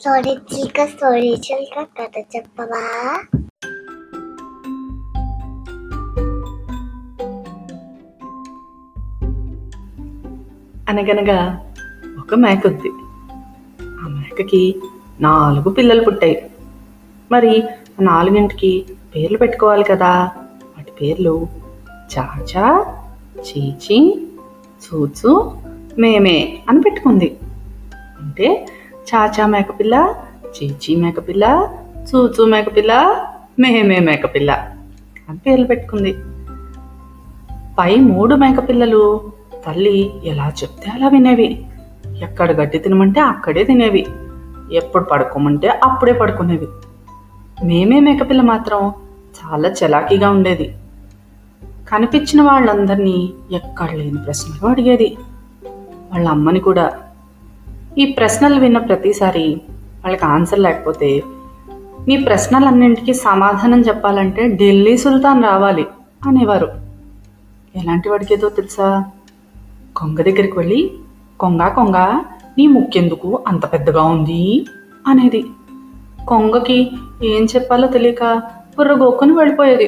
Story చిల్క story చిల్క కథ చెప్పవా అనగనగా ఒక మేక ఉంది ఆ మేకకి నాలుగు పిల్లలు పుట్టాయి మరి ఆ నాలుగింటికి పేర్లు పెట్టుకోవాలి కదా వాటి పేర్లు చాచా చీచి చూచు మేమే అని పెట్టుకుంది అంటే చాచా మేకపిల్ల చీచి మేకపిల్ల చూచు మేకపిల్ల మేమే మేకపిల్ల అని పేర్లు పెట్టుకుంది పై మూడు మేకపిల్లలు తల్లి ఎలా చెప్తే అలా వినేవి ఎక్కడ గడ్డి తినమంటే అక్కడే తినేవి ఎప్పుడు పడుకోమంటే అప్పుడే పడుకునేవి మేమే మేకపిల్ల మాత్రం చాలా చలాకీగా ఉండేది కనిపించిన వాళ్ళందరినీ ఎక్కడ లేని ప్రశ్నలు అడిగేది వాళ్ళ అమ్మని కూడా ఈ ప్రశ్నలు విన్న ప్రతిసారి వాళ్ళకి ఆన్సర్ లేకపోతే నీ ప్రశ్నలన్నింటికి సమాధానం చెప్పాలంటే ఢిల్లీ సుల్తాన్ రావాలి అనేవారు ఎలాంటి వాడికేదో తెలుసా కొంగ దగ్గరికి వెళ్ళి కొంగ కొంగ నీ ముక్కెందుకు అంత పెద్దగా ఉంది అనేది కొంగకి ఏం చెప్పాలో తెలియక బుర్రగోక్కుని వెళ్ళిపోయేది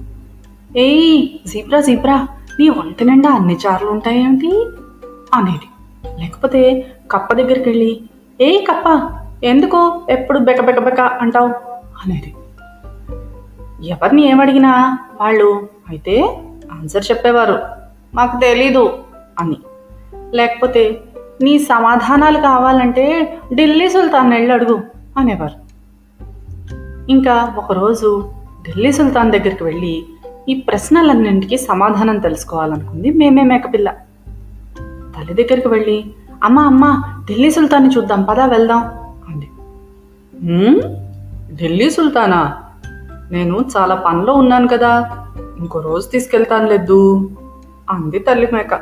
ఏయ్ జీబ్రా జీబ్రా నీ ఒంటి నిండా అన్ని చార్లు ఉంటాయేమిటి అనేది లేకపోతే కప్ప దగ్గరికి వెళ్ళి ఏ కప్ప ఎందుకు ఎప్పుడు బెక బెక బెక అంటావు అనేది ఎవరిని ఏమడిగినా వాళ్ళు అయితే ఆన్సర్ చెప్పేవారు మాకు తెలీదు అని లేకపోతే నీ సమాధానాలు కావాలంటే ఢిల్లీ సుల్తాన్ వెళ్ళి అడుగు అనేవారు ఇంకా ఒకరోజు ఢిల్లీ సుల్తాన్ దగ్గరికి వెళ్ళి ఈ ప్రశ్నలన్నింటికి సమాధానం తెలుసుకోవాలనుకుంది మేమే మేకపిల్ల తల్లి దగ్గరికి వెళ్ళి అమ్మ అమ్మ ఢిల్లీ సుల్తాన్ని చూద్దాం పదా వెళ్దాం అంది "హ్మ్? ఢిల్లీ సుల్తానా నేను చాలా పనిలో ఉన్నాను కదా ఇంకో రోజు తీసుకెళ్తాను లేదు అంది తల్లి మేక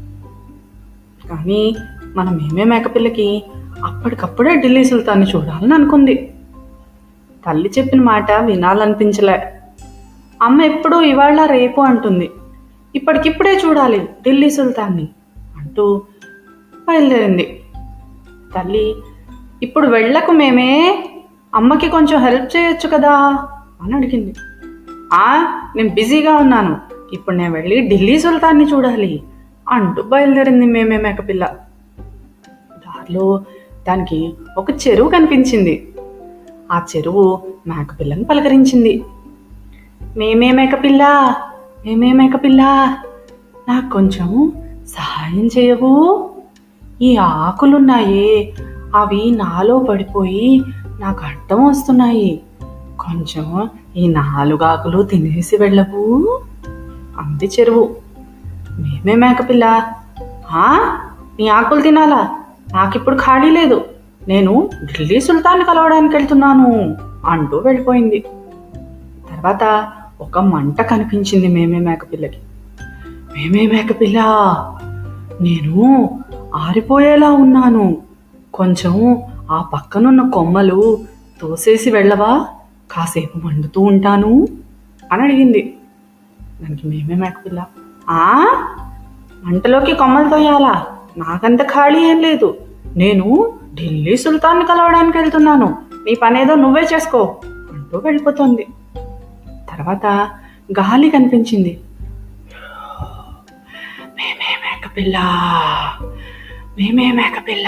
కానీ మన మేమే మేకపిల్లకి అప్పటికప్పుడే ఢిల్లీ సుల్తాన్ని చూడాలని అనుకుంది తల్లి చెప్పిన మాట వినాలనిపించలే అమ్మ ఎప్పుడూ ఇవాళ రేపు అంటుంది ఇప్పటికిప్పుడే చూడాలి ఢిల్లీ సుల్తాన్ని అంటూ బయలుదేరింది తల్లి ఇప్పుడు వెళ్ళకు మేమే అమ్మకి కొంచెం హెల్ప్ చేయొచ్చు కదా అని అడిగింది ఆ నేను బిజీగా ఉన్నాను ఇప్పుడు నేను వెళ్ళి ఢిల్లీ సుల్తాన్ని చూడాలి అంటూ బయలుదేరింది మేమే మేకపిల్ల దారిలో దానికి ఒక చెరువు కనిపించింది ఆ చెరువు మేకపిల్లని పలకరించింది మేమే మేకపిల్ల మేమే మేకపిల్ల నాకు కొంచెం సహాయం చేయవు ఈ ఆకులున్నాయే అవి నాలో పడిపోయి నాకు అడ్డం వస్తున్నాయి కొంచెం ఈ నాలుగు ఆకులు తినేసి వెళ్ళవు అంది చెరువు మేమే మేకపిల్ల "ఆ? నీ ఆకులు తినాలా నాకిప్పుడు ఖాళీ లేదు నేను ఢిల్లీ సుల్తాన్ కలవడానికి వెళ్తున్నాను అంటూ వెళ్ళిపోయింది తర్వాత ఒక మంట కనిపించింది మేమే మేకపిల్లకి మేమే మేకపిల్ల నేను ఆరిపోయేలా ఉన్నాను కొంచెం ఆ పక్కనున్న కొమ్మలు తోసేసి వెళ్ళవా కాసేపు మండుతూ ఉంటాను అని అడిగింది దానికి మేమే మేకపిల్ల ఆ మంటలోకి కొమ్మలు తోయాలా నాకంత ఖాళీ ఏం లేదు నేను ఢిల్లీ సుల్తాన్ని కలవడానికి వెళ్తున్నాను నీ పనేదో నువ్వే చేసుకో అంటూ వెళ్ళిపోతుంది తర్వాత గాలి కనిపించింది మేమే మేకపిల్ల మేమే మేకపిల్ల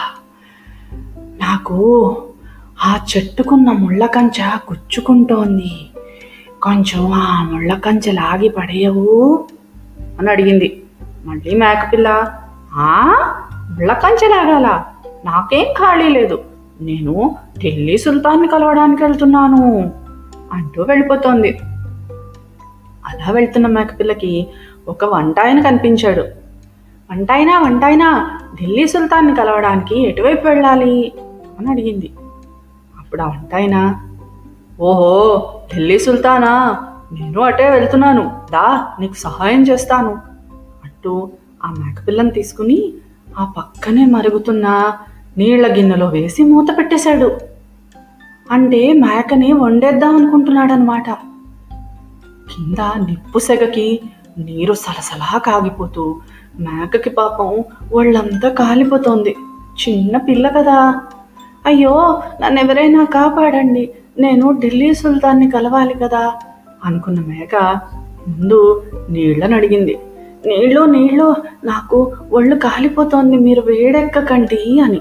నాకు ఆ చెట్టుకున్న ముళ్ళ కంచె గుచ్చుకుంటోంది కొంచెం ఆ ముళ్ళ కంచె లాగి పడేయవు అని అడిగింది మళ్ళీ మేకపిల్ల ఆ ముళ్ళ కంచె లాగాల నాకేం ఖాళీ లేదు నేను ఢిల్లీ సుల్తాన్ని కలవడానికి వెళ్తున్నాను అంటూ వెళ్ళిపోతోంది అలా వెళ్తున్న మేకపిల్లకి ఒక వంటాయన కనిపించాడు వంటాయనా వంటాయనా ఢిల్లీ సుల్తాన్ని కలవడానికి ఎటువైపు వెళ్ళాలి అని అడిగింది అప్పుడు ఆ వంటాయన ఓహో ఢిల్లీ సుల్తానా నేను అటే వెళ్తున్నాను దా నీకు సహాయం చేస్తాను అంటూ ఆ మేకపిల్లని తీసుకుని ఆ పక్కనే మరుగుతున్న నీళ్ల గిన్నెలో వేసి మూత పెట్టేశాడు అంటే మేకని వండేద్దాం అనుకుంటున్నాడనమాట కింద నిప్పు సెగకి నీరు సలసలా కాగిపోతూ మేకకి పాపం ఒళ్ళంతా కాలిపోతోంది చిన్న పిల్ల కదా అయ్యో నన్ను ఎవరైనా కాపాడండి నేను ఢిల్లీ సుల్తాన్ని కలవాలి కదా అనుకున్న మేక ముందు నీళ్ళని అడిగింది నీళ్ళు నీళ్ళు నాకు ఒళ్ళు కాలిపోతోంది మీరు వేడెక్కకండి అని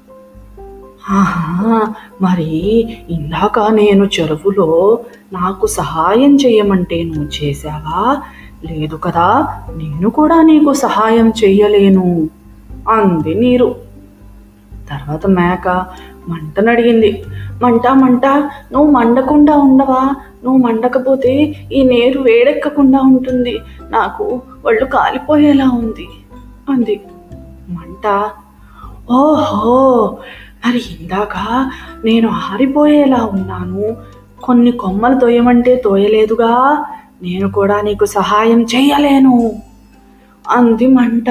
ఆహా మరి ఇందాక నేను చెరువులో నాకు సహాయం చేయమంటే నువ్వు చేశావా లేదు కదా నేను కూడా నీకు సహాయం చెయ్యలేను అంది నీరు తర్వాత మేక మంటను అడిగింది మంట మంట నువ్వు మండకుండా ఉండవా నువ్వు మండకపోతే ఈ నీరు వేడెక్కకుండా ఉంటుంది నాకు ఒళ్ళు కాలిపోయేలా ఉంది అంది మంట ఓహో మరి ఇందాక నేను ఆరిపోయేలా ఉన్నాను కొన్ని కొమ్మలు తోయమంటే తోయలేదుగా నేను కూడా నీకు సహాయం చేయలేను అంది మంట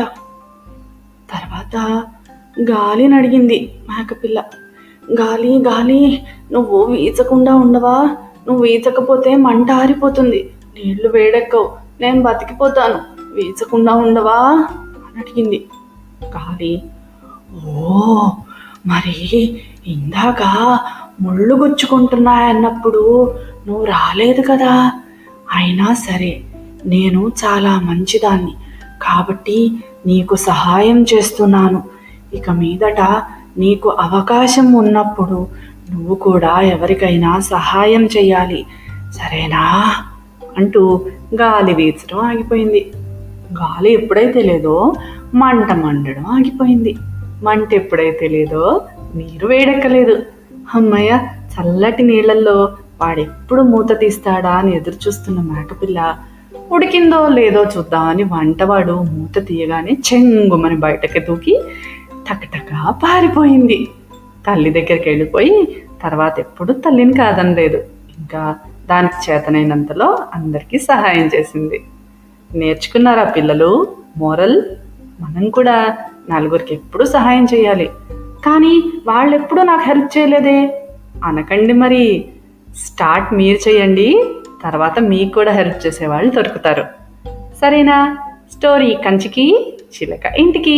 తర్వాత గాలిని అడిగింది మేకపిల్ల గాలి గాలి నువ్వు వీచకుండా ఉండవా నువ్వు వీచకపోతే మంట ఆరిపోతుంది నీళ్లు వేడెక్కవు నేను బతికిపోతాను వీచకుండా ఉండవా అని అడిగింది గాలి ఓ మరి ఇందాక ముళ్ళు గుచ్చుకుంటున్నాయన్నప్పుడు నువ్వు రాలేదు కదా అయినా సరే నేను చాలా మంచిదాన్ని కాబట్టి నీకు సహాయం చేస్తున్నాను ఇక మీదట నీకు అవకాశం ఉన్నప్పుడు నువ్వు కూడా ఎవరికైనా సహాయం చేయాలి సరేనా అంటూ గాలి వీచడం ఆగిపోయింది గాలి ఎప్పుడైతే లేదో మంట మండడం ఆగిపోయింది మంట ఎప్పుడైతే లేదో నీరు వేడెక్కలేదు అమ్మయ్య చల్లటి నీళ్ళల్లో వాడెప్పుడు మూత తీస్తాడా అని ఎదురు చూస్తున్న మేకపిల్ల ఉడికిందో లేదో చూద్దామని వంటవాడు మూత తీయగానే చెంగుమని బయటకి దూకి టకటకా పారిపోయింది తల్లి దగ్గరికి వెళ్ళిపోయి తర్వాత ఎప్పుడు తల్లిని కాదనలేదు ఇంకా దానికి చేతనైనంతలో అందరికీ సహాయం చేసింది నేర్చుకున్నారా పిల్లలు మోరల్ మనం కూడా నలుగురికి ఎప్పుడు సహాయం చేయాలి కానీ వాళ్ళు ఎప్పుడూ నాకు హెల్ప్ చేయలేదే అనకండి మరి స్టార్ట్ మీరు చేయండి తర్వాత మీకు కూడా హెల్ప్ చేసేవాళ్ళు దొరుకుతారు సరేనా స్టోరీ కంచికి చిలక ఇంటికి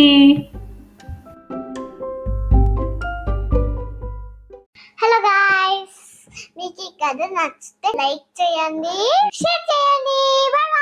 హలో గాయ్స్ మీకు ఈ కథ నచ్చితే లైక్ చేయండి షేర్ చేయండి బాయ్